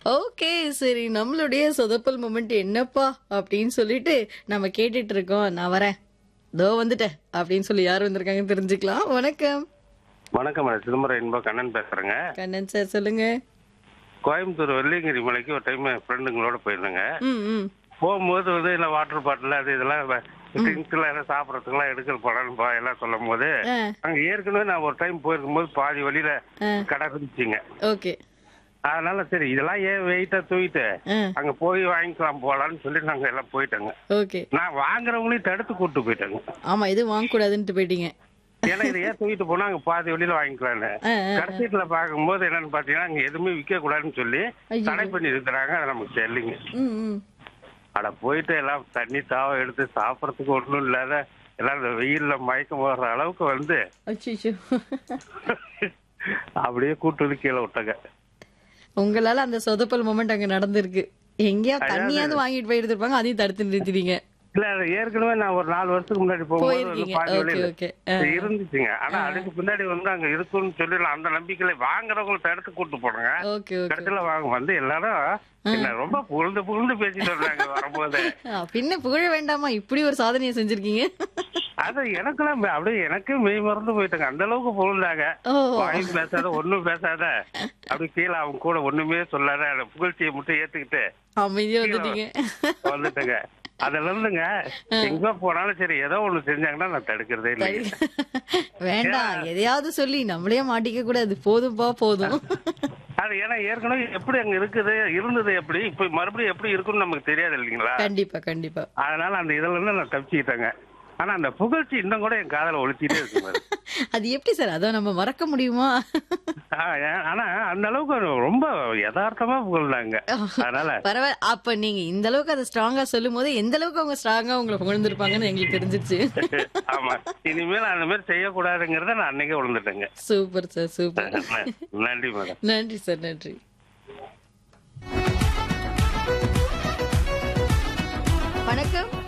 Okay சரி நம்மளுடைய சொதப்பல் moment என்னப்பா அப்படின்னு சொல்லிட்டு நம்ம கேட்டுட்டு இருக்கோம் நான் வரேன் தோ வந்துட்டேன் அப்படின்னு சொல்லி யார் வந்திருக்காங்கன்னு தெரிஞ்சுக்கலாம் வணக்கம் வணக்கம் மேடம் சிதம்பரம் இன்பா கண்ணன் பேசுறேங்க கண்ணன் சார் சொல்லுங்க கோயம்புத்தூர் வெள்ளியங்கிரி மலைக்கு ஒரு டைம் ஃப்ரெண்டுங்களோட போயிருந்தேங்க ம் ம் போகும்போது வந்து இல்லை வாட்டர் பாட்டில் அது இதெல்லாம் ட்ரிங்க்ஸ்ல எல்லாம் சாப்பிட்றதுக்குலாம் எடுக்கிற படம்ப்பா எல்லாம் சொல்லும் போது ஆ அங்க ஏற்கனவே நான் ஒரு டைம் போயிருக்கும்போது பாதி வழியில ஆ. கடை இருந்துச்சுங்க ஓகே அதனால சரி இதெல்லாம் ஏன் வெயிட்டா தூக்கிட்டு ஆ அங்க போய் வாங்கிக்கலாம் போலான்னு சொல்லி நாங்க எல்லாம் போயிட்டோங்க ஓகே நான் வாங்குறவங்களையும் தடுத்து கூட்டு போயிட்டேங்க ஆமா இது வாங்கக்கூடாதுன்ட்டு போயிட்டீங்க ஏன்னா இதை ஏன் தூக்கிட்டு போனா அங்க பாதி வழியில வாங்கிக்கலான்னு ஆ, ஆ, கடைசீட்டுல பார்க்கும்போது என்னன்னு பாத்தீங்கன்னா அங்க எதுவுமே விற்க கூடாதுன்னு சொல்லி ஐயோ. தடை பண்ணி இருக்கிறாங்க அது நமக்கு தெரியலைங்க ம் ம் அட போயிட்டு எல்லாம் தண்ணி தாவ எடுத்து சாப்பிடறதுக்கு ஒண்ணும் இல்லாத எல்லாம் இந்த வெயில்ல மயக்கம் வர்ற அளவுக்கு வந்து அச்சோ அப்படியே கூட்டு வந்து கீழே விட்டாங்க உங்களால அந்த சொதப்பல் மூமெண்ட் அங்க நடந்திருக்கு எங்கேயா தண்ணியாவது வாங்கிட்டு போயிருந்திருப்பாங்க அதையும் தடுத்து நிறுத்திட்டீங்க இல்ல அது ஏற்கனவே நான் ஒரு நாலு வருஷத்துக்கு முன்னாடி போகும்போது வந்து போயிருக்கீங்க பாதி ஓகே வழியில ஓகே இருந்துச்சுங்க ஆனா அதுக்கு பின்னாடி வந்து அங்க இருக்குன்னு சொல்லி நான் அந்த நம்பிக்கையில வாங்குறவங்களை தடுத்து கூட்டு போனேங்க ஓகே ஓகே கடைசியில வாங்க வந்து எல்லாரும் என்ன ரொம்ப புகழ்ந்து புகழ்ந்து பேசிட்டு வந்தாங்க வரும்போது பின்ன புகழ வேண்டாமா இப்படி ஒரு சாதனையை செஞ்சிருக்கீங்க அது எனக்கெல்லாம் அப்படியே எனக்கு மெய் மறந்து போயிட்டாங்க அந்த அளவுக்கு புகழ்ந்தாங்க ஓ வாயும் பேசாத ஒண்ணும் பேசாத அப்படி கீழே அவங்க கூட ஒண்ணுமே சொல்லாத அந்த புகழ்ச்சியை மட்டும் ஏத்துக்கிட்டு அமைதியா வந்துட்டீங்க வந்துட்டுங்க அதுல இருந்துங்க எங்க போனாலும் சரி ஏதோ ஒண்ணு செஞ்சாங்கன்னா நான் தடுக்கிறதே இல்லை வேண்டாம் எதையாவது சொல்லி நம்மளே மாட்டிக்க கூடாது போதும்பா போதும் அது ஏன்னா ஏற்கனவே எப்படி அங்க இருக்குது இருந்தது எப்படி இப்ப மறுபடியும் எப்படி இருக்குன்னு நமக்கு தெரியாது இல்லைங்களா கண்டிப்பா கண்டிப்பா அதனால அந்த இதுல இருந்து நான் தப்பிச்சுக்கிட்டேங்க ஆனா அந்த புகழ்ச்சி இன்னும் கூட என் காதல ஒழிச்சிட்டே இருக்கு பாரு. அது எப்படி சார் அதை நம்ம மறக்க முடியுமா ஆ, ஏன்- ஆனா அந்த அளவுக்கு ரொம்ப யதார்த்தமா புகழ்ந்தாங்க அதனால பரவாயில்ல அப்ப நீங்க இந்த அளவுக்கு அதை ஸ்ட்ராங்கா சொல்லும் போது எந்த அளவுக்கு அவங்க ஸ்ட்ராங்கா உங்களை புகழ்ந்திருப்பாங்கன்னு எங்களுக்கு தெரிஞ்சிருச்சு ஆமா இனிமேல் அந்த மாதிரி செய்யக்கூடாதுங்கிறத நான் அன்னைக்கே விழுந்துட்டேங்க சூப்பர் சார் சூப்பர் நன்றி மேடம் நன்றி சார் நன்றி வணக்கம்